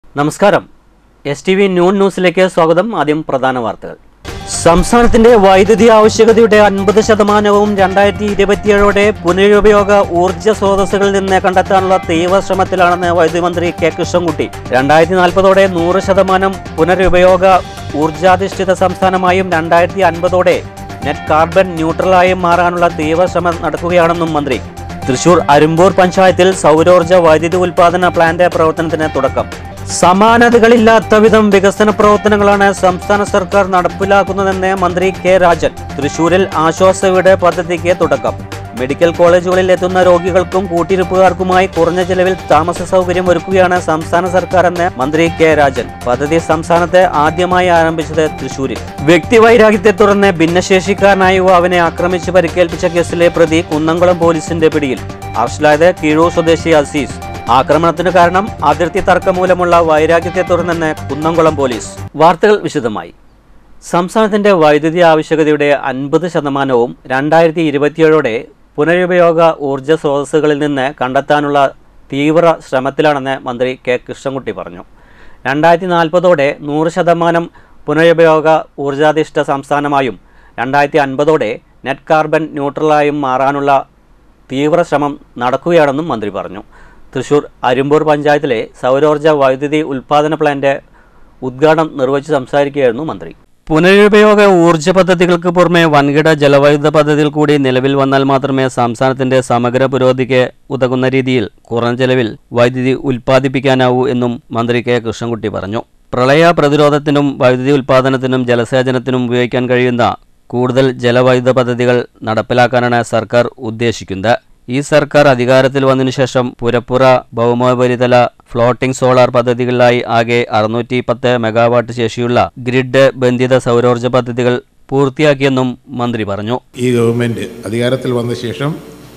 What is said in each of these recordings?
നമസ്കാരം S T V noon ന്യൂസിലേക്ക് സ്വാഗതം ആദ്യം പ്രധാന വാർത്തകൾ സംസ്ഥാനത്തിന്റെ വൈദ്യുതി ആവശ്യകതയുടെ അൻപത് ശതമാനവും രണ്ടായിരത്തി ഇരുപത്തിയേഴോടെ പുനരുപയോഗ ഊർജ്ജ സ്രോതസ്സുകളിൽ നിന്ന് കണ്ടെത്താനുള്ള തീവ്ര ശ്രമത്തിലാണെന്ന് വൈദ്യുതി മന്ത്രി കെ കൃഷ്ണൻകുട്ടി രണ്ടായിരത്തി നാൽപ്പതോടെ നൂറ് ശതമാനം പുനരുപയോഗ ഊർജാധിഷ്ഠിത സംസ്ഥാനമായും രണ്ടായിരത്തി അൻപതോടെ നെറ്റ് കാർബൺ ന്യൂട്രലായും മാറാനുള്ള തീവ്ര ശ്രമം നടക്കുകയാണെന്നും മന്ത്രി തൃശൂർ അരുമ്പൂർ പഞ്ചായത്തിൽ സൗരോർജ്ജ വൈദ്യുതി ഉൽപാദന പ്ലാന്റ് പ്രവർത്തനത്തിന് തുടക്കം സമാനതകളില്ലാത്ത വിധം വികസന പ്രവർത്തനങ്ങളാണ് സംസ്ഥാന സർക്കാർ നടപ്പിലാക്കുന്നതെന്ന് മന്ത്രി കെ രാജൻ തൃശൂരിൽ ആശ്വാസ വീട് പദ്ധതിക്ക് തുടക്കം മെഡിക്കൽ കോളേജുകളിൽ എത്തുന്ന രോഗികൾക്കും കൂട്ടിരിപ്പുകാർക്കുമായി കുറഞ്ഞ ചെലവിൽ താമസ സൗകര്യം ഒരുക്കുകയാണ് സംസ്ഥാന സർക്കാർ എന്ന് മന്ത്രി കെ രാജൻ പദ്ധതി സംസ്ഥാനത്ത് ആദ്യമായി ആരംഭിച്ചത് തൃശൂരിൽ വ്യക്തിവൈരാഗ്യത്തെ തുടർന്ന് ഭിന്നശേഷിക്കാരനായ യുവാവിനെ ആക്രമിച്ച് പരിക്കേൽപ്പിച്ച കേസിലെ പ്രതി കുന്നംകുളം പോലീസിന്റെ പിടിയിൽ അറസ്റ്റിലായത് കീഴൂർ സ്വദേശി അസീസ് ആക്രമണത്തിന് കാരണം അതിർത്തി തർക്കം മൂലമുള്ള വൈരാഗ്യത്തെ തുടർന്നെന്ന് കുന്നംകുളം പോലീസ് വാർത്തകൾ വിശദമായി സംസ്ഥാനത്തിന്റെ വൈദ്യുതി ആവശ്യകതയുടെ അൻപത് ശതമാനവും രണ്ടായിരത്തി ഇരുപത്തിയേഴോടെ പുനരുപയോഗ ഊർജ്ജ സ്രോതസ്സുകളിൽ നിന്ന് കണ്ടെത്താനുള്ള തീവ്ര ശ്രമത്തിലാണെന്ന് മന്ത്രി കെ കൃഷ്ണൻകുട്ടി പറഞ്ഞു രണ്ടായിരത്തി നാൽപ്പതോടെ നൂറ് ശതമാനം പുനരുപയോഗ ഊർജാധിഷ്ഠ സംസ്ഥാനമായും രണ്ടായിരത്തി അൻപതോടെ നെറ്റ് കാർബൺ ന്യൂട്രലായും മാറാനുള്ള തീവ്ര ശ്രമം നടക്കുകയാണെന്നും മന്ത്രി പറഞ്ഞു തൃശൂർ അരുമ്പൂർ പഞ്ചായത്തിലെ സൗരോർജ്ജ വൈദ്യുതി ഉൽപ്പാദന പ്ലാന്റ് ഉദ്ഘാടനം നിർവഹിച്ച് സംസാരിക്കുകയായിരുന്നു മന്ത്രി പുനരുപയോഗ ഊർജ്ജ പദ്ധതികൾക്ക് പുറമെ വൻകിട ജലവൈദ്യുത പദ്ധതികൾ കൂടി നിലവിൽ വന്നാൽ മാത്രമേ സംസ്ഥാനത്തിന്റെ സമഗ്ര പുരോഗതിക്ക് ഉതകുന്ന രീതിയിൽ കുറഞ്ഞ ചെലവിൽ വൈദ്യുതി ഉൽപ്പാദിപ്പിക്കാനാവൂ എന്നും മന്ത്രി കെ കൃഷ്ണൻകുട്ടി പറഞ്ഞു പ്രളയ പ്രതിരോധത്തിനും വൈദ്യുതി ഉൽപ്പാദനത്തിനും ജലസേചനത്തിനും ഉപയോഗിക്കാൻ കഴിയുന്ന കൂടുതൽ ജലവൈദ്യുത പദ്ധതികൾ നടപ്പിലാക്കാനാണ് സർക്കാർ ഉദ്ദേശിക്കുന്നത് ഈ സർക്കാർ അധികാരത്തിൽ വന്നതിനു ശേഷം പുരപ്പുറ ഭൗമോപരിതല ഫ്ലോട്ടിംഗ് സോളാർ പദ്ധതികളിലായി ആകെ അറുന്നൂറ്റി പത്ത് മെഗാവാട്ട് ശേഷിയുള്ള ഗ്രിഡ് ബന്ധിത സൗരോർജ്ജ പദ്ധതികൾ പൂർത്തിയാക്കിയെന്നും മന്ത്രി പറഞ്ഞു ഈ ഗവൺമെൻറ് അധികാരത്തിൽ വന്ന ശേഷം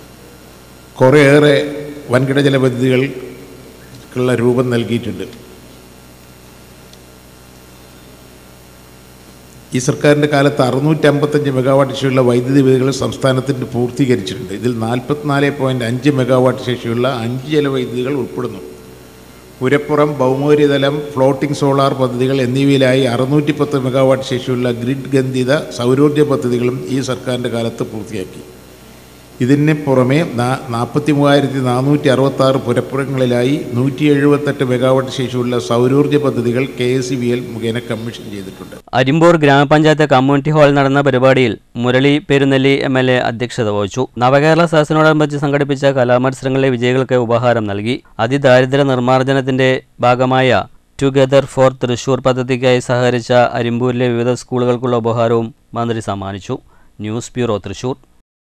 കുറേയേറെ വൻകിട ജലപദ്ധതികൾക്കുള്ള രൂപം നൽകിയിട്ടുണ്ട് ഈ സർക്കാരിൻ്റെ കാലത്ത് അറുന്നൂറ്റി അമ്പത്തഞ്ച് മെഗാവാട്ട് ശേഷിയുള്ള വൈദ്യുതി വേദികൾ സംസ്ഥാനത്തിന് പൂർത്തീകരിച്ചിട്ടുണ്ട് ഇതിൽ നാൽപ്പത്തിനാല് പോയിൻറ്റ് അഞ്ച് മെഗാവാട്ട് ശേഷിയുള്ള അഞ്ച് ജലവൈദ്യുതികൾ ഉൾപ്പെടുന്നു പുരപ്പുറം ഭൗമോപരിതലം ഫ്ലോട്ടിംഗ് സോളാർ പദ്ധതികൾ എന്നിവയിലായി അറുന്നൂറ്റി പത്ത് മെഗാവാട്ട് ശേഷിയുള്ള ഗ്രിഡ് ഗന്ധിത സൗരോർജ്ജ പദ്ധതികളും ഈ സർക്കാരിൻ്റെ കാലത്ത് പൂർത്തിയാക്കി ഇതിന് പുറമെ നാൽപ്പത്തി മൂവായിരത്തി നാനൂറ്റി അറുപത്താറ് പുരപ്പുറങ്ങളിലായി നൂറ്റി എഴുപത്തെട്ട് മെഗാവാട്ട് ശേഷിയുള്ള സൗരോർജ്ജ പദ്ധതികൾ കെ എസ് ബി എൽ മുഖേന കമ്മീഷൻ ചെയ്തിട്ടുണ്ട് അരിമ്പൂർ ഗ്രാമപഞ്ചായത്ത് കമ്മ്യൂണിറ്റി ഹാളിൽ നടന്ന പരിപാടിയിൽ Murali Perunnelli M L A അധ്യക്ഷത വഹിച്ചു നവകേരള സദസ്സിനോടനുബന്ധിച്ച് സംഘടിപ്പിച്ച കലാമത്സരങ്ങളിലെ വിജയികൾക്ക് ഉപഹാരം നൽകി അതിദാരിദ്ര്യ നിർമ്മാർജ്ജനത്തിന്റെ ഭാഗമായ ടുഗദർ ഫോർ തൃശൂർ പദ്ധതിക്കായി സഹകരിച്ച അരിമ്പൂരിലെ വിവിധ സ്കൂളുകൾക്കുള്ള ഉപഹാരവും മന്ത്രി സമ്മാനിച്ചു ന്യൂസ് ബ്യൂറോ തൃശൂർ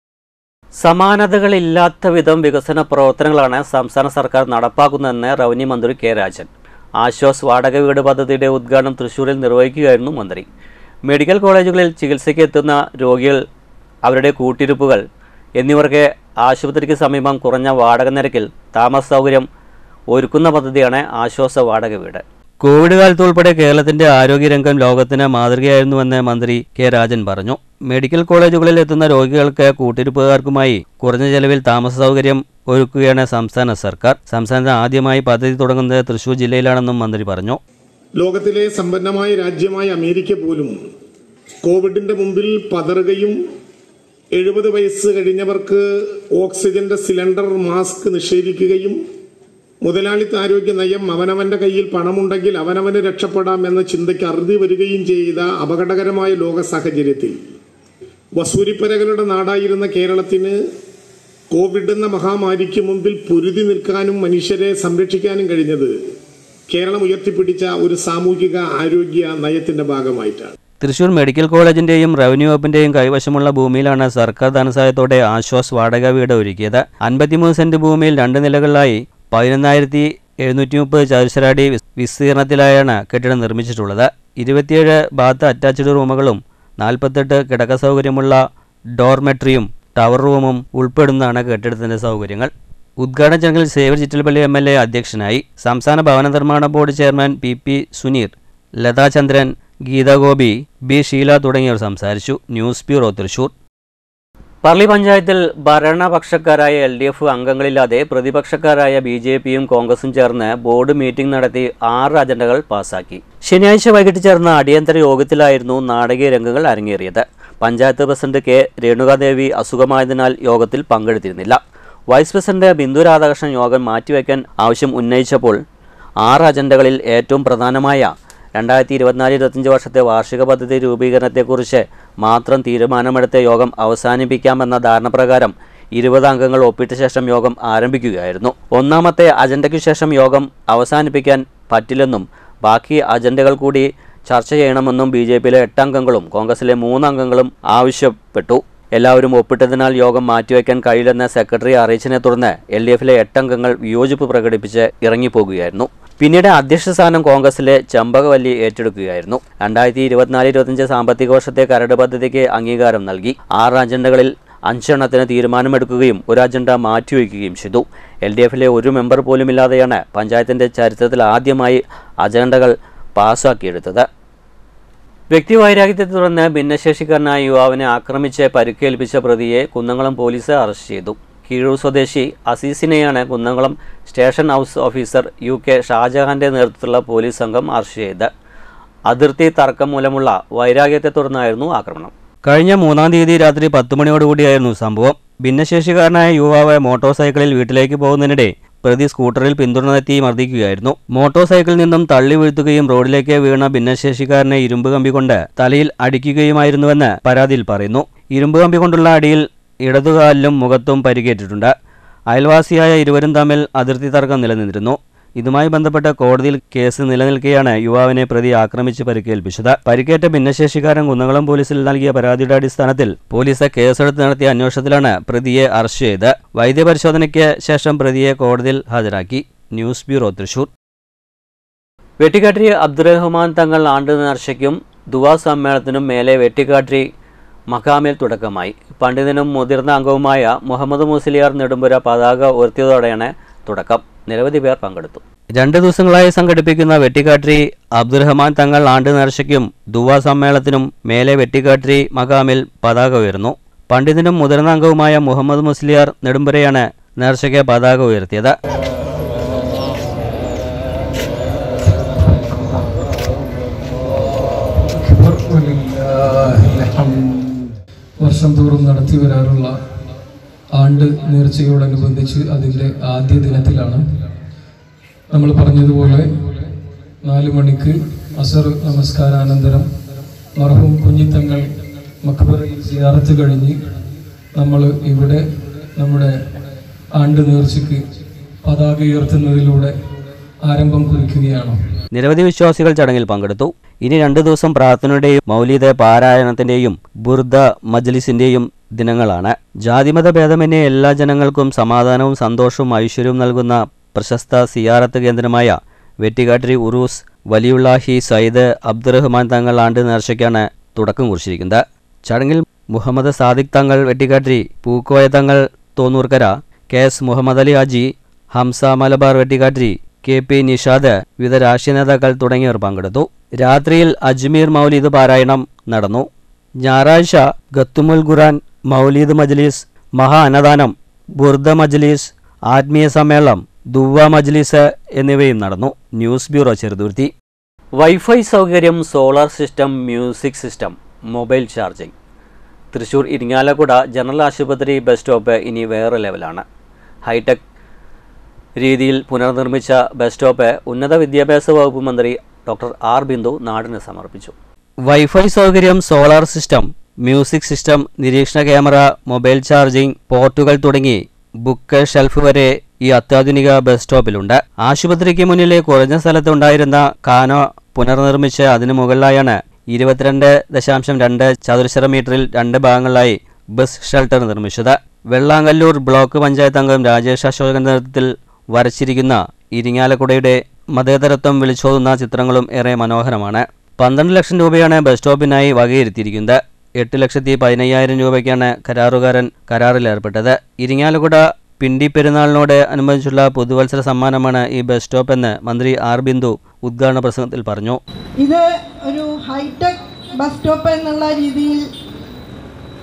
സമാനതകളില്ലാത്ത വിധം വികസന പ്രവർത്തനങ്ങളാണ് സംസ്ഥാന സർക്കാർ നടപ്പാക്കുന്നതെന്ന് റവന്യൂ മന്ത്രി കെ രാജൻ ആശ്വാസ് വാടക വീട് പദ്ധതിയുടെ ഉദ്ഘാടനം തൃശൂരിൽ നിർവഹിക്കുകയായിരുന്നു മന്ത്രി മെഡിക്കൽ കോളേജുകളിൽ ചികിത്സയ്ക്ക് എത്തുന്ന രോഗികൾ അവരുടെ കൂട്ടിരിപ്പുകൾ എന്നിവർക്ക് ആശുപത്രിക്ക് സമീപം കുറഞ്ഞ വാടക നിരക്കിൽ താമസ സൗകര്യം ഒരുക്കുന്ന പദ്ധതിയാണ് ആശ്വാസ വാടക വീട് കോവിഡ് കാലത്ത് ഉൾപ്പെടെ കേരളത്തിന്റെ ആരോഗ്യരംഗം ലോകത്തിന് മാതൃകയായിരുന്നുവെന്ന് മന്ത്രി കെ രാജൻ പറഞ്ഞു മെഡിക്കൽ കോളേജുകളിൽ എത്തുന്ന രോഗികൾക്ക് കൂട്ടിരിപ്പുകാർക്കുമായി കുറഞ്ഞ ചെലവിൽ താമസ സൗകര്യം ഒരുക്കുകയാണ് സംസ്ഥാന സർക്കാർ സംസ്ഥാനത്ത് ആദ്യമായി പദ്ധതി തുടങ്ങുന്നത് തൃശൂർ ജില്ലയിലാണെന്നും മന്ത്രി പറഞ്ഞു ലോകത്തിലെ സമ്പന്നമായ രാജ്യമായ അമേരിക്ക പോലും കോവിഡിന്റെ മുമ്പിൽ പതറുകയും എഴുപത് വയസ്സ് കഴിഞ്ഞവർക്ക് ഓക്സിജന്റെ സിലിണ്ടർ മാസ്ക് നിഷേധിക്കുകയും മുതലാളിത്ത ആരോഗ്യ നയം അവനവന്റെ കയ്യിൽ പണമുണ്ടെങ്കിൽ അവനവന് രക്ഷപ്പെടാം എന്ന ചിന്തയ്ക്ക് അറുതി വരികയും ചെയ്ത അപകടകരമായ ലോക സാഹചര്യത്തിൽ വസൂരിപ്പരകളുടെ നാടായിരുന്ന കേരളത്തിന് കോവിഡ് എന്ന മഹാമാരിക്ക് മുമ്പിൽ പൊരുതി നിൽക്കാനും മനുഷ്യരെ സംരക്ഷിക്കാനും കഴിഞ്ഞത് കേരളം ഉയർത്തിപ്പിടിച്ച ഒരു സാമൂഹിക ആരോഗ്യ നയത്തിന്റെ ഭാഗമായിട്ടാണ് തൃശൂർ മെഡിക്കൽ കോളേജിന്റെയും റവന്യൂ വകുപ്പിന്റെയും കൈവശമുള്ള ഭൂമിയിലാണ് സർക്കാർ ധനസഹായത്തോടെ ആശ്വാസ് വാടക വീട് ഒരുക്കിയത് അൻപത്തിമൂന്ന് സെന്റ് ഭൂമിയിൽ രണ്ട് നിലകളിലായി പതിനൊന്നായിരത്തി എഴുന്നൂറ്റി മുപ്പത് ചതുരശ്രടി വിസ്തീർണത്തിലായാണ് കെട്ടിടം നിർമ്മിച്ചിട്ടുള്ളത് ഇരുപത്തിയേഴ് ബാത്ത് അറ്റാച്ച്ഡ് റൂമുകളും നാൽപ്പത്തെട്ട് കിടക്ക സൗകര്യമുള്ള ഡോർമെട്രിയും ടവർ റൂമും ഉൾപ്പെടുന്നതാണ് കെട്ടിടത്തിന്റെ സൗകര്യങ്ങൾ ഉദ്ഘാടന ചടങ്ങിൽ Xavier Chittilappally M L A അധ്യക്ഷനായി സംസ്ഥാന ഭവന നിർമ്മാണ board chairman P P Suneer Lathachandran Geethagopi B Sheela തുടങ്ങിയവർ സംസാരിച്ചു ന്യൂസ് ബ്യൂറോ തൃശൂർ പറളി പഞ്ചായത്തിൽ ഭരണപക്ഷക്കാരായ എൽ ഡി എഫ് അംഗങ്ങളില്ലാതെ പ്രതിപക്ഷക്കാരായ ബി ജെ പിയും കോൺഗ്രസും ചേർന്ന് ബോർഡ് മീറ്റിംഗ് നടത്തി ആറ് അജണ്ടകൾ പാസാക്കി ശനിയാഴ്ച വൈകിട്ട് ചേർന്ന അടിയന്തര യോഗത്തിലായിരുന്നു നാടകീയ രംഗങ്ങൾ അരങ്ങേറിയത് പഞ്ചായത്ത് പ്രസിഡന്റ് കെ രേണുകാദേവി അസുഖമായതിനാൽ യോഗത്തിൽ പങ്കെടുത്തിരുന്നില്ല വൈസ് പ്രസിഡന്റ് ബിന്ദു രാധാകൃഷ്ണൻ യോഗം മാറ്റിവെക്കാൻ ആവശ്യം ഉന്നയിച്ചപ്പോൾ ആറ് അജണ്ടകളിൽ ഏറ്റവും പ്രധാനമായ രണ്ടായിരത്തി ഇരുപത്തിനാല് ഇരുപത്തഞ്ച് വർഷത്തെ വാർഷിക പദ്ധതി രൂപീകരണത്തെക്കുറിച്ച് മാത്രം തീരുമാനമെടുത്ത യോഗം അവസാനിപ്പിക്കാമെന്ന ധാരണപ്രകാരം ഇരുപത് അംഗങ്ങൾ ഒപ്പിട്ട ശേഷം യോഗം ആരംഭിക്കുകയായിരുന്നു ഒന്നാമത്തെ അജണ്ടയ്ക്കു ശേഷം യോഗം അവസാനിപ്പിക്കാൻ പറ്റില്ലെന്നും ബാക്കി അജണ്ടകൾ കൂടി ചർച്ച ചെയ്യണമെന്നും ബി ജെ പിയിലെ എട്ട് അംഗങ്ങളും കോൺഗ്രസിലെ മൂന്ന് അംഗങ്ങളും ആവശ്യപ്പെട്ടു എല്ലാവരും ഒപ്പിട്ടതിനാൽ യോഗം മാറ്റിവെക്കാൻ കഴിയില്ലെന്ന് സെക്രട്ടറി അറിയിച്ചതിനെ തുടർന്ന് എൽ ഡി എഫിലെ എട്ടംഗങ്ങൾ വിയോജിപ്പ് പ്രകടിപ്പിച്ച് ഇറങ്ങിപ്പോകുകയായിരുന്നു പിന്നീട് അധ്യക്ഷ സ്ഥാനം കോൺഗ്രസിലെ ചമ്പകവല്ലി ഏറ്റെടുക്കുകയായിരുന്നു രണ്ടായിരത്തി ഇരുപത്തിനാല് ഇരുപത്തിയഞ്ച് സാമ്പത്തിക വർഷത്തെ കരട് പദ്ധതിക്ക് അംഗീകാരം നൽകി ആറ് അജണ്ടകളിൽ അഞ്ചെണ്ണത്തിന് തീരുമാനമെടുക്കുകയും ഒരു അജണ്ട മാറ്റിവെക്കുകയും ചെയ്തു എൽ ഡി എഫിലെ ഒരു മെമ്പർ പോലുമില്ലാതെയാണ് പഞ്ചായത്തിന്റെ ചരിത്രത്തിൽ ആദ്യമായി അജണ്ടകൾ പാസ്സാക്കിയെടുത്തത് വ്യക്തിവൈരാഗ്യത്തെ തുടർന്ന് ഭിന്നശേഷിക്കാരനായ യുവാവിനെ ആക്രമിച്ച് പരിക്കേൽപ്പിച്ച പ്രതിയെ കുന്നംകുളം പോലീസ് അറസ്റ്റ് ചെയ്തു കീഴൂർ സ്വദേശി അസീസിനെയാണ് Kunnamkulam station house officer U K ഷാജഹാന്റെ നേതൃത്വത്തിലുള്ള പോലീസ് സംഘം അറസ്റ്റ് ചെയ്ത് അതിർത്തി തർക്കം മൂലമുള്ള വൈരാഗ്യത്തെ തുടർന്നായിരുന്നു ആക്രമണം കഴിഞ്ഞ മൂന്നാം തീയതി രാത്രി പത്ത് മണിയോടുകൂടിയായിരുന്നു സംഭവം ഭിന്നശേഷിക്കാരനായ യുവാവ് മോട്ടോർ സൈക്കിളിൽ വീട്ടിലേക്ക് പോകുന്നതിനിടെ പ്രതി സ്കൂട്ടറിൽ പിന്തുടർന്നെത്തി മർദ്ദിക്കുകയായിരുന്നു മോട്ടോർ സൈക്കിളിൽ നിന്നും തള്ളി വീഴ്ത്തുകയും റോഡിലേക്ക് വീണ ഭിന്നശേഷിക്കാരനെ ഇരുമ്പ് കമ്പി കൊണ്ട് തലയിൽ അടിക്കുകയുമായിരുന്നുവെന്ന് പരാതിയിൽ പറയുന്നു ഇരുമ്പ് കമ്പി കൊണ്ടുള്ള അടിയിൽ ഇടതുകാലിലും മുഖത്തും പരിക്കേറ്റിട്ടുണ്ട് അയൽവാസിയായ ഇരുവരും തമ്മിൽ അതിർത്തി തർക്കം നിലനിന്നിരുന്നു ഇതുമായി ബന്ധപ്പെട്ട കോടതിയിൽ കേസ് നിലനിൽക്കെയാണ് യുവാവിനെ പ്രതി ആക്രമിച്ച് പരിക്കേൽപ്പിച്ചത് പരിക്കേറ്റ ഭിന്നശേഷിക്കാരൻ കുന്നംകുളം പോലീസിൽ നൽകിയ പരാതിയുടെ അടിസ്ഥാനത്തിൽ പോലീസ് കേസെടുത്ത് നടത്തിയ അന്വേഷണത്തിലാണ് പ്രതിയെ അറസ്റ്റ് ചെയ്ത് വൈദ്യപരിശോധനയ്ക്ക് ശേഷം പ്രതിയെ കോടതിയിൽ ഹാജരാക്കി ന്യൂസ് ബ്യൂറോ തൃശൂർ വെട്ടിക്കാട്ടിരി അബ്ദുറഹ്മാൻ തങ്ങൾ ആണ്ട് നേർച്ചയ്ക്കും ദുവാ സമ്മേളനത്തിനും മേലെ വെട്ടിക്കാട്ടിരി മഖാമിൽ തുടക്കമായി പണ്ഡിതനും മുതിർന്ന അംഗവുമായ മുഹമ്മദ് മുസ്ലിയാർ നെടുമ്പുര പതാക ഉയർത്തിയതോടെയാണ് തുടക്കം നിരവധി പേർ പങ്കെടുത്തു രണ്ട് ദിവസങ്ങളായി സംഘടിപ്പിക്കുന്ന വെട്ടിക്കാട്ടിരി അബ്ദുറഹ്മാൻ തങ്ങൾ ആണ്ട് നേർച്ചയ്ക്കും ദുവാ സമ്മേളനത്തിനും മേലെ വെട്ടിക്കാട്ടിരി മഖാമിൽ പതാക ഉയർന്നു പണ്ഡിതനും മുതിർന്ന അംഗവുമായ മുഹമ്മദ് മുസ്ലിയാർ നെടുമ്പുരയാണ് നേർച്ചയ്ക്ക് പതാക ഉയർത്തിയത് വർഷം തോറും നടത്തി വരാറുള്ള ആണ്ട് നേർച്ചയോടനുബന്ധിച്ച് അതിൻ്റെ ആദ്യ ദിനത്തിലാണ് നമ്മൾ പറഞ്ഞതുപോലെ നാല് മണിക്ക് അസർ നമസ്കാരാനന്തരം മർഹൂം കുഞ്ഞിത്തങ്ങൾ മക്ബറയിൽ സിയാറത്ത് കഴിഞ്ഞ് നമ്മൾ ഇവിടെ നമ്മുടെ ആണ്ട് നേർച്ചയ്ക്ക് പതാക ഉയർത്തുന്നതിലൂടെ ആരംഭം കുറിക്കുകയാണ് നിരവധി വിശ്വാസികൾ ചടങ്ങിൽ പങ്കെടുത്തു ഇനി രണ്ടു ദിവസം പ്രാർത്ഥനയുടെയും മൗലിക പാരായണത്തിന്റെയും ബുർദ മജ്ലിസിന്റെയും ദിനങ്ങളാണ് ജാതിമത ഭേദമന്യേ എല്ലാ ജനങ്ങൾക്കും സമാധാനവും സന്തോഷവും ഐശ്വര്യവും നൽകുന്ന പ്രശസ്ത സിയാറത്ത് കേന്ദ്രമായ വെട്ടിക്കാട്ടിരി ഉറൂസ് വലിയുള്ളാഹി സയ്യിദ് അബ്ദുറഹ്മാൻ തങ്ങൾ ആണ്ട് നേർച്ചയ്ക്കാണ് തുടക്കം കുറിച്ചിരിക്കുന്നത് ചടങ്ങിൽ മുഹമ്മദ് സാദിഖ് തങ്ങൾ Vettikkattiri Pookoya Thangal Thonnurkara K S Muhammad Ali Haji Hamza Malabar Vettikkattiri K P Nishad വിവിധ രാഷ്ട്രീയ നേതാക്കൾ തുടങ്ങിയവർ പങ്കെടുത്തു രാത്രിയിൽ അജ്മീർ മൗലീദ് പാരായണം നടന്നു ഞായറാഴ്ച ഗത്തുമുൽ ഖുറാൻ മൗലീദ് മജ്ലിസ് മഹാ അന്നദാനം ബുർദ മജ്ലിസ് ആത്മീയ സമ്മേളനം ദുവ മജ്ലിസ് എന്നിവയും നടന്നു ന്യൂസ് ബ്യൂറോ ചെറുതുരുത്തി വൈഫൈ സൗകര്യം solar system music system mobile charging Thrissur Irinjalakuda general ആശുപത്രി ബസ് സ്റ്റോപ്പ് ഇനി വേറെ ലെവലാണ് ഹൈടെക് രീതിയിൽ പുനർനിർമ്മിച്ച ബസ് സ്റ്റോപ്പ് ഉന്നത വിദ്യാഭ്യാസ വകുപ്പ് മന്ത്രി ഡോക്ടർ ആർ ബിന്ദു നാടിന് സമർപ്പിച്ചു വൈഫൈ സൗകര്യം സോളാർ സിസ്റ്റം മ്യൂസിക് സിസ്റ്റം നിരീക്ഷണ ക്യാമറ മൊബൈൽ ചാർജിംഗ് പോർട്ടുകൾ തുടങ്ങി ബുക്ക് ഷെൽഫ് വരെ ഈ അത്യാധുനിക ബസ് സ്റ്റോപ്പിലുണ്ട് ആശുപത്രിക്ക് മുന്നിലെ കുറഞ്ഞ സ്ഥലത്തുണ്ടായിരുന്ന കാനോ പുനർനിർമ്മിച്ച് അതിനു മുകളിലായാണ് ഇരുപത്തിരണ്ട് ദശാംശം രണ്ട് ചതുരശ്ര മീറ്ററിൽ രണ്ട് ഭാഗങ്ങളിലായി ബസ് ഷെൽട്ടർ നിർമ്മിച്ചത് വെള്ളാങ്കല്ലൂർ ബ്ലോക്ക് പഞ്ചായത്ത് അംഗം രാജേഷ് അശോകന്റെ നേതൃത്വത്തിൽ വരച്ചിരിക്കുന്ന ഇരിങ്ങാലക്കുടയുടെ മതേതരത്വം വിളിച്ചോതുന്ന ചിത്രങ്ങളും ഏറെ മനോഹരമാണ് പന്ത്രണ്ട് ലക്ഷം രൂപയാണ് ബസ് സ്റ്റോപ്പിനായി വകയിരുത്തിയിരിക്കുന്നത് എട്ട് ലക്ഷത്തി പതിനയ്യായിരം രൂപയ്ക്കാണ് കരാറുകാരൻ കരാറിൽ ഏർപ്പെട്ടത് ഇരിങ്ങാലക്കുട പിണ്ടി പെരുന്നാളിനോട് അനുബന്ധിച്ചുള്ള പുതുവത്സര സമ്മാനമാണ് ഈ ബസ് സ്റ്റോപ്പ് എന്ന് മന്ത്രി ആർ ബിന്ദു ഉദ്ഘാടന പ്രസംഗത്തിൽ പറഞ്ഞു ഇത് ഒരു ഹൈടെക് ബസ് സ്റ്റോപ്പ് എന്നുള്ള രീതിയിൽ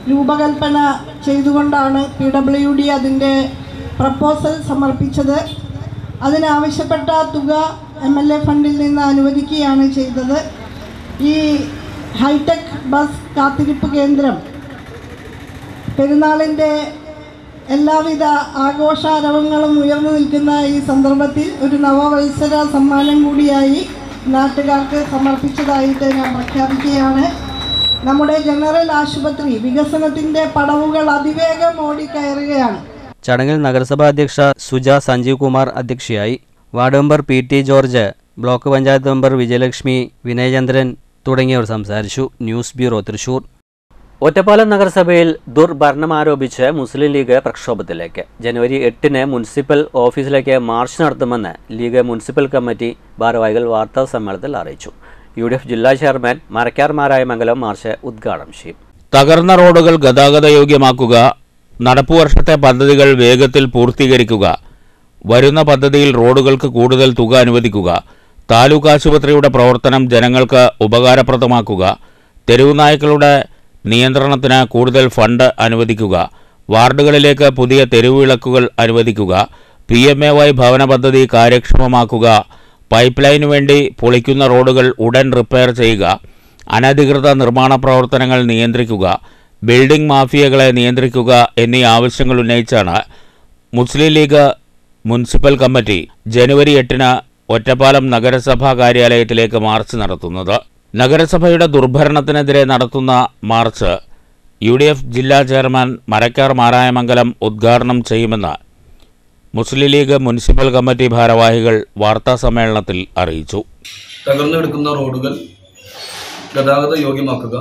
രൂപകൽപ്പന ചെയ്തുകൊണ്ടാണ് പി ഡബ്ല്യു ഡി അതിൻ്റെ പ്രപ്പോസൽ സമർപ്പിച്ചത് അതിനാവശ്യപ്പെട്ട തുക എം എൽ എ ഫണ്ടിൽ നിന്ന് അനുവദിക്കുകയാണ് ചെയ്തത് ഈ ഹൈടെക് ബസ് കാത്തിരിപ്പ് കേന്ദ്രം പെരുന്നാളിൻ്റെ എല്ലാവിധ ആഘോഷാരവങ്ങളും ഉയർന്നു നിൽക്കുന്ന ഈ സന്ദർഭത്തിൽ ഒരു നവവത്സര സമ്മാനം കൂടിയായി നാട്ടുകാർക്ക് സമർപ്പിച്ചതായിട്ട് ഞാൻ പ്രഖ്യാപിക്കുകയാണ് നമ്മുടെ ജനറൽ ആശുപത്രി വികസനത്തിൻ്റെ പടവുകൾ അതിവേഗം ഓടിക്കയറുകയാണ് ചടങ്ങിൽ നഗരസഭാ അധ്യക്ഷ സുജ സഞ്ജീവ് കുമാർ അധ്യക്ഷയായി ward member P T George block panchayat member Vijayalakshmi Vinayachandran തുടങ്ങിയവർ സംസാരിച്ചു ന്യൂസ് ബ്യൂറോ തൃശൂർ ഒറ്റപ്പാലം നഗരസഭയിൽ ദുർഭരണം ആരോപിച്ച് മുസ്ലിം ലീഗ് പ്രക്ഷോഭത്തിലേക്ക് ജനുവരി എട്ടിന് മുനിസിപ്പൽ ഓഫീസിലേക്ക് മാർച്ച് നടത്തുമെന്ന് ലീഗ് മുനിസിപ്പൽ കമ്മിറ്റി ഭാരവാഹികൾ വാർത്താ സമ്മേളനത്തിൽ അറിയിച്ചു യു ഡി എഫ് ജില്ലാ ചെയർമാൻ മരക്കാർ മാരായമംഗലം മാർച്ച് ഉദ്ഘാടനം ചെയ്യും തകർന്ന റോഡുകൾ ഗതാഗതയോഗ്യമാക്കുക നടപ്പുവർഷത്തെ പദ്ധതികൾ വേഗത്തിൽ പൂർത്തീകരിക്കുക വരുന്ന പദ്ധതിയിൽ റോഡുകൾക്ക് കൂടുതൽ തുക അനുവദിക്കുക താലൂക്ക് ആശുപത്രിയുടെ പ്രവർത്തനം ജനങ്ങൾക്ക് ഉപകാരപ്രദമാക്കുക തെരുവുനായ്ക്കളുടെ നിയന്ത്രണത്തിന് കൂടുതൽ ഫണ്ട് അനുവദിക്കുക വാർഡുകളിലേക്ക് പുതിയ തെരുവുവിളക്കുകൾ അനുവദിക്കുക പി എം എ വൈ ഭവന പദ്ധതി കാര്യക്ഷമമാക്കുക പൈപ്പ് ലൈനു വേണ്ടി പൊളിക്കുന്ന റോഡുകൾ ഉടൻ റിപ്പയർ ചെയ്യുക അനധികൃത നിർമ്മാണ പ്രവർത്തനങ്ങൾ നിയന്ത്രിക്കുക ബിൽഡിംഗ് മാഫിയകളെ നിയന്ത്രിക്കുക എന്നീ ആവശ്യങ്ങൾ ഉന്നയിച്ചാണ് മുസ്ലിം ലീഗ് മുനിസിപ്പൽ കമ്മിറ്റി ജനുവരി എട്ടിന് ഒറ്റപ്പാലം നഗരസഭാ കാര്യാലയത്തിലേക്ക് മാർച്ച് നടത്തുന്നത് നഗരസഭയുടെ ദുർഭരണത്തിനെതിരെ നടത്തുന്ന മാർച്ച് യു ഡി എഫ് ജില്ലാ ചെയർമാൻ മരക്കാർ മാരായമംഗലം ഉദ്ഘാടനം ചെയ്യുമെന്ന് മുസ്ലിം ലീഗ് മുനിസിപ്പൽ കമ്മിറ്റി ഭാരവാഹികൾ വാർത്താസമ്മേളനത്തിൽ അറിയിച്ചു തകർന്നു കിടക്കുന്ന റോഡുകൾ ഗതാഗത യോഗ്യമാക്കുക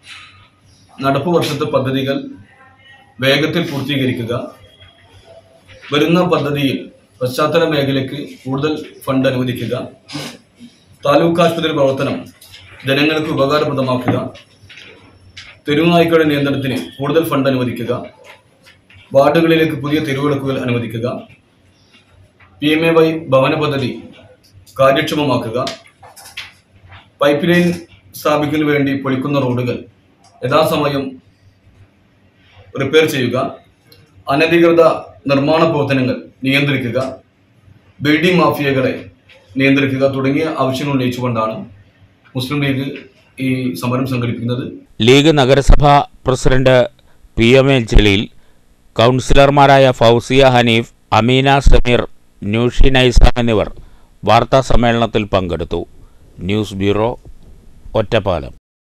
നടപ്പു വർഷത്തെ പദ്ധതികൾ വേഗത്തിൽ പൂർത്തീകരിക്കുക വരുന്ന പദ്ധതിയിൽ പശ്ചാത്തല മേഖലയ്ക്ക് കൂടുതൽ ഫണ്ട് അനുവദിക്കുക താലൂക്ക് ആശുപത്രി പ്രവർത്തനം ജനങ്ങൾക്ക് ഉപകാരപ്രദമാക്കുക തെരുവുനായ്ക്കളുടെ നിയന്ത്രണത്തിന് കൂടുതൽ ഫണ്ട് അനുവദിക്കുക വാർഡുകളിലേക്ക് പുതിയ തെരുവിളക്കുകൾ അനുവദിക്കുക പി എം എ വൈ ഭവന പദ്ധതി കാര്യക്ഷമമാക്കുക പൈപ്പ് ലൈൻ സ്ഥാപിക്കുന്നതിന് വേണ്ടി പൊളിക്കുന്ന റോഡുകൾ യഥാസമയം റിപ്പയർ ചെയ്യുക അനധികൃത നിർമ്മാണ പ്രവർത്തനങ്ങൾ നിയന്ത്രിക്കുക ബിൽഡിംഗ് മാഫിയകളെ നിയന്ത്രിക്കുക തുടങ്ങിയ ആവശ്യങ്ങൾ ഉന്നയിച്ചുകൊണ്ടാണ് മുസ്ലിം ലീഗ് ഈ സമരം സംഘടിപ്പിക്കുന്നത് ലീഗ് നഗരസഭാ president P M A Jaleel കൗൺസിലർമാരായ ഫൗസിയ ഹനീഫ് അമീന സമീർ ന്യൂഷി നൈസാം എന്നിവർ വാർത്താ സമ്മേളനത്തിൽ പങ്കെടുത്തു ന്യൂസ് ബ്യൂറോ ഒറ്റപ്പാലം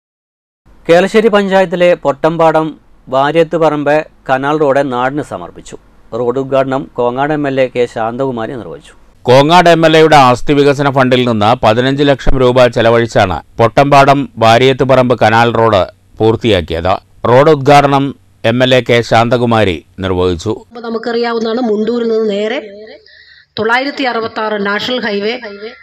കേളശ്ശേരി പഞ്ചായത്തിലെ പൊട്ടമ്പാടം വാര്യത്ത് പറമ്പ് കനാൽ റോഡ് നാടിന് സമർപ്പിച്ചു റോഡ് ഉദ്ഘാടനം Kongad M L A K Santhakumari നിർവഹിച്ചു കോങ്ങാട് എം എൽ എയുടെ ആസ്തി വികസന ഫണ്ടിൽ നിന്ന് പതിനഞ്ച് ലക്ഷം രൂപ ചെലവഴിച്ചാണ് പൊട്ടമ്പാടം വാരിയത്തുപറമ്പ് കനാൽ റോഡ് പൂർത്തിയാക്കിയത് റോഡ് ഉദ്ഘാടനം M L A K Santhakumari നിർവഹിച്ചു അപ്പോൾ നമുക്കറിയാവുന്നതാണ് മുണ്ടൂരിൽ നിന്ന് നേരെ തൊള്ളായിരത്തി അറുപത്തി ആറ് നാഷണൽ ഹൈവേ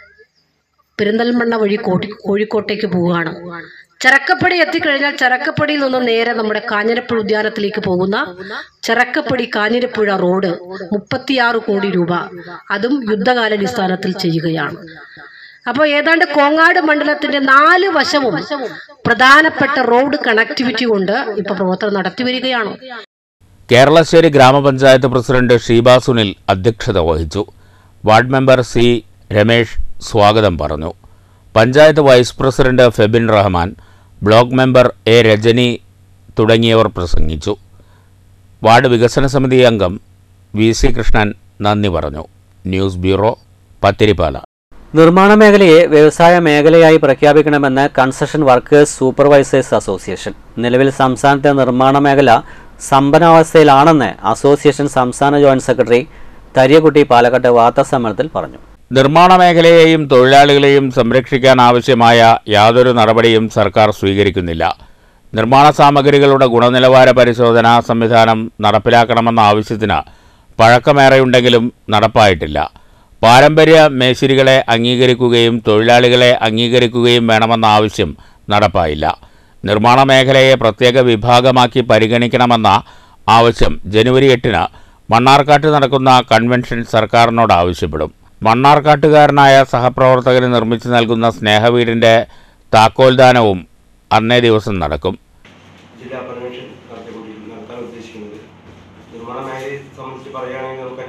പെരിന്തൽമണ്ണ വഴി കോട്ടി കോഴിക്കോട്ടേക്ക് പോവുകയാണ് ചരക്കപ്പടി എത്തിക്കഴിഞ്ഞാൽ ചരക്കപ്പടിയിൽ നിന്ന് നേരെ നമ്മുടെ കാഞ്ഞിരപ്പുഴ ഉദ്യാനത്തിലേക്ക് പോകുന്ന ചരക്കപ്പടി കാഞ്ഞിരപ്പുഴ റോഡ് മുപ്പത്തിയാറ് കോടി രൂപ അതും യുദ്ധകാലാടിസ്ഥാനത്തിൽ ചെയ്യുകയാണ് അപ്പോൾ ഏതാണ്ട് കോങ്ങാട് മണ്ഡലത്തിന്റെ നാല് വശവും പ്രധാനപ്പെട്ട റോഡ് കണക്ടിവിറ്റി കൊണ്ട് ഇപ്പൊ പ്രവർത്തനം നടത്തി വരികയാണ് കേരളശ്ശേരി ഗ്രാമപഞ്ചായത്ത് പ്രസിഡന്റ് ഷീബ സുനിൽ അധ്യക്ഷത വഹിച്ചു വാർഡ് മെമ്പർ സി രമേഷ് സ്വാഗതം പറഞ്ഞു panchayat vice president Febin Rahman block member A Rajani തുടങ്ങിയവർ പ്രസംഗിച്ചു വാർഡ് വികസന സമിതി അംഗം വി സി കൃഷ്ണൻ നന്ദി പറഞ്ഞു ന്യൂസ് ബ്യൂറോ പത്തിരിപ്പാല നിർമ്മാണ മേഖലയെ വ്യവസായ മേഖലയായി പ്രഖ്യാപിക്കണമെന്ന് കൺസ്ട്രക്ഷൻ വർക്കേഴ്സ് സൂപ്പർവൈസേഴ്സ് അസോസിയേഷൻ നിലവിൽ സംസ്ഥാനത്തെ നിർമ്മാണ മേഖല സമ്പന്നാവസ്ഥയിലാണെന്ന് അസോസിയേഷൻ സംസ്ഥാന ജോയിന്റ് സെക്രട്ടറി തരിയക്കുട്ടി പാലക്കാട്ട് വാർത്താസമ്മേളനത്തിൽ പറഞ്ഞു നിർമ്മാണ മേഖലയെയും തൊഴിലാളികളെയും സംരക്ഷിക്കാൻ ആവശ്യമായ യാതൊരു നടപടിയും സർക്കാർ സ്വീകരിക്കുന്നില്ല നിർമ്മാണ സാമഗ്രികളുടെ ഗുണനിലവാര പരിശോധനാ സംവിധാനം നടപ്പിലാക്കണമെന്ന ആവശ്യത്തിന് പഴക്കമേറെയുണ്ടെങ്കിലും നടപ്പായിട്ടില്ല പാരമ്പര്യ മേശിരികളെ അംഗീകരിക്കുകയും തൊഴിലാളികളെ അംഗീകരിക്കുകയും വേണമെന്ന ആവശ്യം നടപ്പായില്ല നിർമ്മാണ മേഖലയെ പ്രത്യേക വിഭാഗമാക്കി പരിഗണിക്കണമെന്ന ആവശ്യം ജനുവരി എട്ടിന് മണ്ണാർക്കാട്ട് നടക്കുന്ന കൺവെൻഷൻ സർക്കാരിനോട് ആവശ്യപ്പെടും മണ്ണാർക്കാട്ടുകാരനായ സഹപ്രവർത്തകന് നിർമ്മിച്ചു നൽകുന്ന സ്നേഹവീടിൻ്റെ താക്കോൽദാനവും അന്നേ ദിവസം നടക്കും ജില്ലാ കൺവെൻഷൻ നടത്തി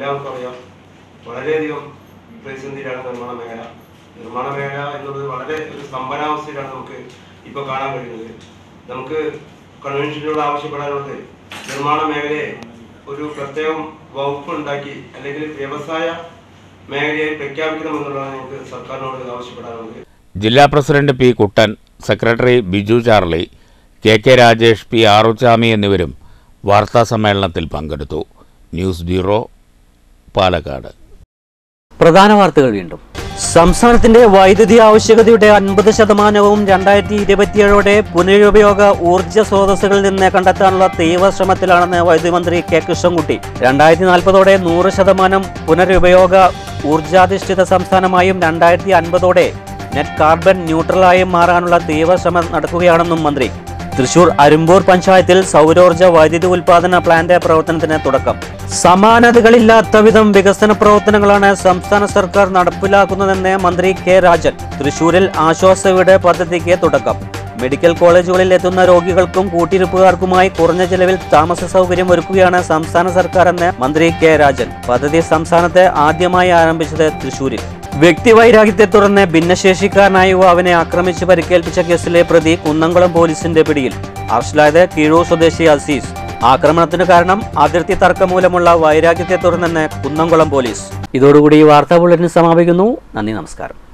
എല്ലാവർക്കും അറിയാം വളരെയധികം പ്രതിസന്ധിയിലാണ് നിർമ്മാണ മേഖല നിർമ്മാണ മേഖല എന്നുള്ളത് വളരെ ഒരു സ്തംഭനാവസ്ഥയിലാണ് നമുക്ക് ഇപ്പോൾ കാണാൻ കഴിയുന്നത് നമുക്ക് കൺവെൻഷനിലൂടെ ആവശ്യപ്പെടാനുള്ളത് നിർമ്മാണ മേഖലയെ ഒരു പ്രത്യേകം വകുപ്പ് ഉണ്ടാക്കി അല്ലെങ്കിൽ വ്യവസായ മേഖലയെ പ്രഖ്യാപിക്കണമെന്നുള്ളതാണ് ഞങ്ങൾക്ക് സർക്കാരിനോട് ആവശ്യപ്പെടാനുള്ളത് ജില്ലാ president P Kuttan secretary Biju Charlie K K Rajesh P Aruchami എന്നിവരും വാർത്താസമ്മേളനത്തിൽ പങ്കെടുത്തു ന്യൂസ് ബ്യൂറോ പാലക്കാട് പ്രധാന വാർത്തകൾ വീണ്ടും സംസ്ഥാനത്തിന്റെ വൈദ്യുതി ആവശ്യകതയുടെ അൻപത് ശതമാനവും രണ്ടായിരത്തി ഇരുപത്തിയേഴോടെ പുനരുപയോഗ ഊർജ്ജ സ്രോതസ്സുകളിൽ നിന്ന് കണ്ടെത്താനുള്ള തീവ്ര ശ്രമത്തിലാണെന്ന് വൈദ്യുതി മന്ത്രി കെ കൃഷ്ണൻകുട്ടി രണ്ടായിരത്തി നാൽപ്പതോടെ നൂറ് ശതമാനം പുനരുപയോഗ ഊർജാധിഷ്ഠിത സംസ്ഥാനമായും രണ്ടായിരത്തി അൻപതോടെ നെറ്റ് കാർബൺ ന്യൂട്രലായും മാറാനുള്ള തീവ്ര ശ്രമം നടക്കുകയാണെന്നും മന്ത്രി തൃശൂർ അരുമ്പൂർ പഞ്ചായത്തിൽ സൗരോർജ്ജ വൈദ്യുതി ഉൽപാദന പ്ലാന്റ് പ്രവർത്തനത്തിന് തുടക്കം സമാനതകളില്ലാത്ത വിധം വികസന പ്രവർത്തനങ്ങളാണ് സംസ്ഥാന സർക്കാർ നടപ്പിലാക്കുന്നതെന്ന് മന്ത്രി കെ രാജൻ തൃശൂരിൽ ആശ്വാസ വീട് പദ്ധതിക്ക് തുടക്കം മെഡിക്കൽ കോളേജുകളിൽ എത്തുന്ന രോഗികൾക്കും കൂട്ടിരിപ്പുകാർക്കുമായി കുറഞ്ഞ ചെലവിൽ താമസ സൗകര്യം ഒരുക്കുകയാണ് സംസ്ഥാന സർക്കാർ എന്ന് മന്ത്രി കെ രാജൻ പദ്ധതി സംസ്ഥാനത്ത് ആദ്യമായി ആരംഭിച്ചത് തൃശൂരിൽ വ്യക്തിവൈരാഗ്യത്തെ തുടർന്ന് ഭിന്നശേഷിക്കാരനായ യുവാവിനെ ആക്രമിച്ച് പരിക്കേൽപ്പിച്ച കേസിലെ പ്രതി കുന്നംകുളം പോലീസിന്റെ പിടിയിൽ അറസ്റ്റിലായത് കീഴൂർ സ്വദേശി അസീസ് ആക്രമണത്തിന് കാരണം അതിർത്തി തർക്കം മൂലമുള്ള വൈരാഗ്യത്തെ തുടർന്നെന്ന് കുന്നംകുളം പോലീസ് ഇതോടുകൂടി ഈ വാർത്താ ബുള്ളറ്റിൻ സമാപിക്കുന്നു നന്ദി നമസ്കാരം